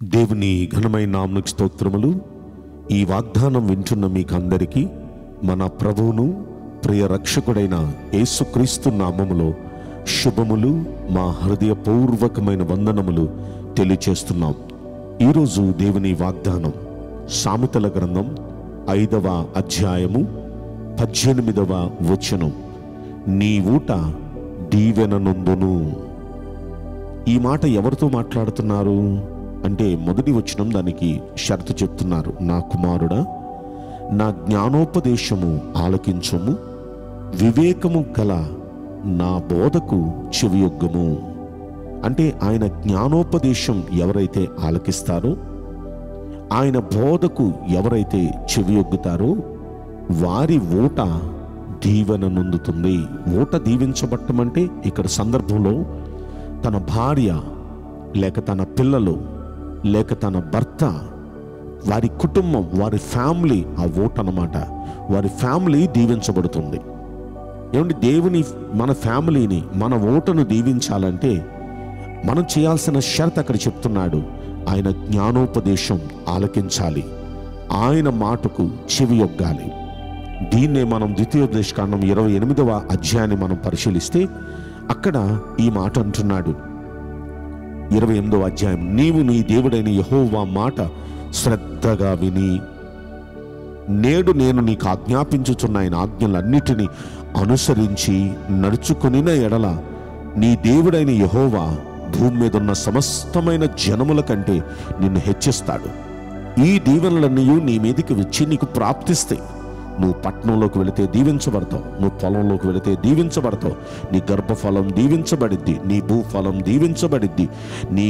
దేవుని ఘనమైన నామకు స్తోత్రములు ఈ వాగ్దానం వింటున్న మీకు అందరికీ మన ప్రభువును ప్రియ రక్షకుడైన యేసుక్రీస్తు నామములో శుభములు మా హృదయపూర్వకమైన వందనములు తెలియచేస్తున్నాం ఈరోజు దేవుని వాగ్దానం సామెతల గ్రంథం ఐదవ అధ్యాయము పద్దెనిమిదవ వచనం నీ ఊట దీవెననుందును ఈ మాట ఎవరితో మాట్లాడుతున్నారు అంటే మొదటి వచనం దానికి షరతు చెప్తున్నారు నా కుమారుడా నా జ్ఞానోపదేశము ఆలకించుము వివేకము గల నా బోధకు చెవియొగ్గము అంటే ఆయన జ్ఞానోపదేశం ఎవరైతే ఆలకిస్తారో ఆయన బోధకు ఎవరైతే చెవియొగ్గుతారో వారి ఓట దీవెన నొందుతుంది ఓట దీవించబట్టం అంటే ఇక్కడ సందర్భంలో తన భార్య లేక తన పిల్లలు లేక తన భర్త వారి కుటుంబం వారి ఫ్యామిలీ ఆ ఓట్ అన్నమాట వారి ఫ్యామిలీ దీవించబడుతుంది ఏమంటే దేవుని మన ఫ్యామిలీని మన ఓటను దీవించాలంటే మనం చేయాల్సిన షరత్ అక్కడ చెప్తున్నాడు ఆయన జ్ఞానోపదేశం ఆలకించాలి ఆయన మాటకు చెవి యొగ్గాలి దీన్నే మనం ద్వితీయోపదేశకాండం ఇరవై ఎనిమిదవ అధ్యాయాన్ని మనం పరిశీలిస్తే అక్కడ ఈ మాట అంటున్నాడు ఇరవై ఎనిమిదవ అధ్యాయం నీవు నీ దేవుడైన యహోవా మాట శ్రద్ధగా విని నేడు నేను నీకు ఆజ్ఞాపించుచున్న ఆయన ఆజ్ఞలన్నిటినీ అనుసరించి నడుచుకొనిన ఎడల నీ దేవుడైన యహోవా భూమి మీద ఉన్న సమస్తమైన జనముల కంటే నిన్ను హెచ్చిస్తాడు ఈ దీవెనలన్నీ నీ మీదకి వచ్చి నీకు ప్రాప్తిస్తాయి నువ్వు పట్టణంలోకి వెళితే దీవించబడతావు నువ్వు పొలంలోకి వెళితే దీవించబడతావు నీ గర్భఫలం దీవించబడిద్ది నీ భూఫలం దీవించబడిద్ది నీ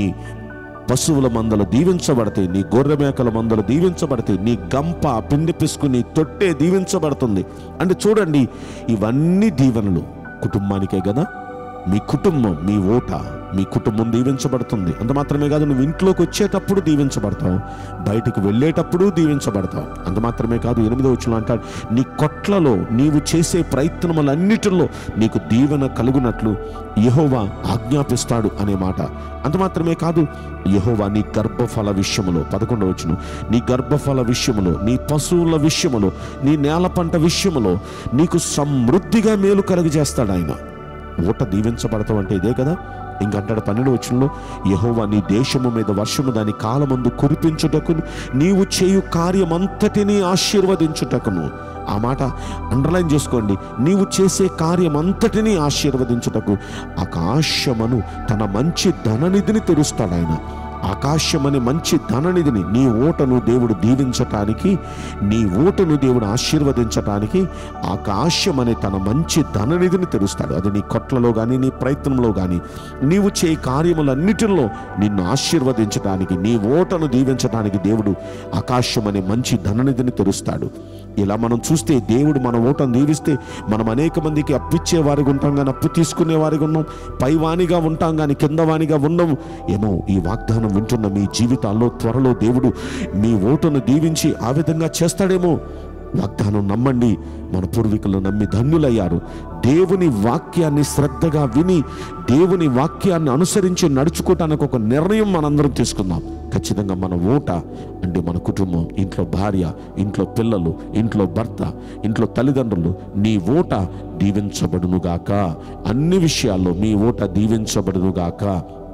పశువుల మందలు దీవించబడతాయి నీ గొర్రె మేకల మందలు దీవించబడతాయి నీ గంప పిండి పిసుకు నీ తొట్టే దీవించబడుతుంది అంటే చూడండి ఇవన్నీ దీవెనలు కుటుంబానికే కదా మీ కుటుంబం మీ ఓట మీ కుటుంబం దీవించబడుతుంది అంత మాత్రమే కాదు నువ్వు ఇంట్లోకి వచ్చేటప్పుడు దీవించబడతావు బయటికి వెళ్ళేటప్పుడు దీవించబడతావు అంత మాత్రమే కాదు ఎనిమిదో వచ్చిన అంటాడు నీ కొట్లలో నీవు చేసే ప్రయత్నములన్నిటిలో నీకు దీవెన కలుగునట్లు యహోవా ఆజ్ఞాపిస్తాడు అనే మాట అంత మాత్రమే కాదు యహోవా నీ గర్భఫల విషయములో పదకొండవ వచ్చును నీ గర్భఫల విషయములో నీ పశువుల విషయములో నీ నేల పంట విషయములో నీకు సమృద్ధిగా మేలు కలుగజేస్తాడు ఆయన ఊట దీవించబడతాం అంటే ఇదే కదా ఇంకంటాడు పన్నెండు వచ్చంలో యహోవా నీ దేశము మీద వర్షము దాని కాలమందు కురిపించుటకును నీవు చేయు కార్యమంతటినీ ఆశీర్వదించుటకును ఆ మాట అండర్లైన్ చేసుకోండి నీవు చేసే కార్యమంతటినీ ఆశీర్వదించుటకు ఆకాశమను తన మంచి ధననిధిని తెరుస్తాడు ఆయన ఆకాశమనే మంచి ధననిధిని నీ ఓటను దేవుడు దీవించటానికి నీ ఓటను దేవుడు ఆశీర్వదించటానికి ఆకాశమనే తన మంచి ధననిధిని తెరుస్తాడు అది నీ కొట్లలో కానీ నీ ప్రయత్నంలో కానీ నీవు చే కార్యములన్నిటిలో నిన్ను ఆశీర్వదించటానికి నీ ఓటను దీవించటానికి దేవుడు ఆకాశమనే మంచి ధననిధిని తెరుస్తాడు ఇలా మనం చూస్తే దేవుడు మన ఓటను దీవిస్తే మనం అనేక మందికి అప్పిచ్చే వారిగా ఉంటాం కానీ అప్పు తీసుకునే వారిగా ఉన్నాం పైవానిగా ఉంటాం కానీ కింద వానిగా ఉన్నాం ఏమో ఈ వాగ్దానం వింటున్న మీ జీవితాల్లో త్వరలో దేవుడు మీ ఓటును దీవించి ఆ విధంగా చేస్తాడేమో వాగ్దానం నమ్మండి మన పూర్వీకులు నమ్మి ధన్యులయ్యారు దేవుని వాక్యాన్ని శ్రద్ధగా విని దేవుని వాక్యాన్ని అనుసరించి నడుచుకోవటానికి ఒక నిర్ణయం మనందరం తీసుకుందాం ఖచ్చితంగా మన ఓట అంటే మన కుటుంబం ఇంట్లో భార్య ఇంట్లో పిల్లలు ఇంట్లో భర్త ఇంట్లో తల్లిదండ్రులు నీ ఓట దీవించబడునుగాక అన్ని విషయాల్లో మీ ఓట దీవించబడునుగాక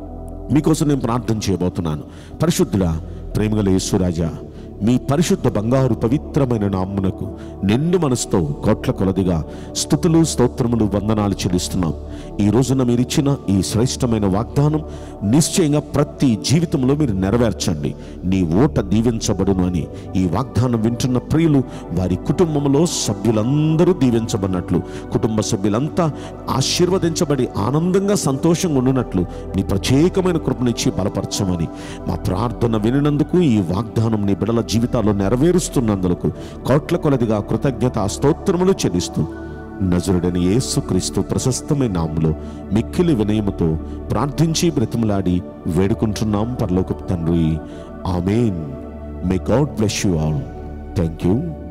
మీకోసం నేను ప్రార్థన చేయబోతున్నాను పరిశుద్ధుడా ప్రేమగల యేసురాజా మీ పరిశుద్ధ బంగారు పవిత్రమైన నామ్మునకు నిండు మనసుతో కోట్ల కొలదిగా స్థుతులు స్తోత్రములు వందనాలు చెల్లిస్తున్నాం ఈ రోజున మీరు ఇచ్చిన ఈ శ్రేష్టమైన వాగ్దానం నిశ్చయంగా ప్రతి జీవితంలో మీరు నెరవేర్చండి నీ ఓట దీవించబడును అని ఈ వాగ్దానం వింటున్న ప్రియులు వారి కుటుంబంలో సభ్యులందరూ దీవించబడినట్లు కుటుంబ సభ్యులంతా ఆశీర్వదించబడి ఆనందంగా సంతోషంగా ఉండునట్లు నీ ప్రత్యేకమైన కృపనిచ్చి బలపరచమని మా ప్రార్థన వినినందుకు ఈ వాగ్దానం నీ బిడల జీవితాల్లో నెరవేరుస్తున్నందుకు కోట్ల కొలదిగా కృతజ్ఞత స్తోత్రములు చెల్లిస్తూ నజరుడని యేసుక్రీస్తు ప్రశస్తమైన నామములో మిక్కిలి వినయముతో ప్రార్థించి బ్రతిమలాడి వేడుకుంటున్నాం పరలోకపు తండ్రి amen may God bless you all thank you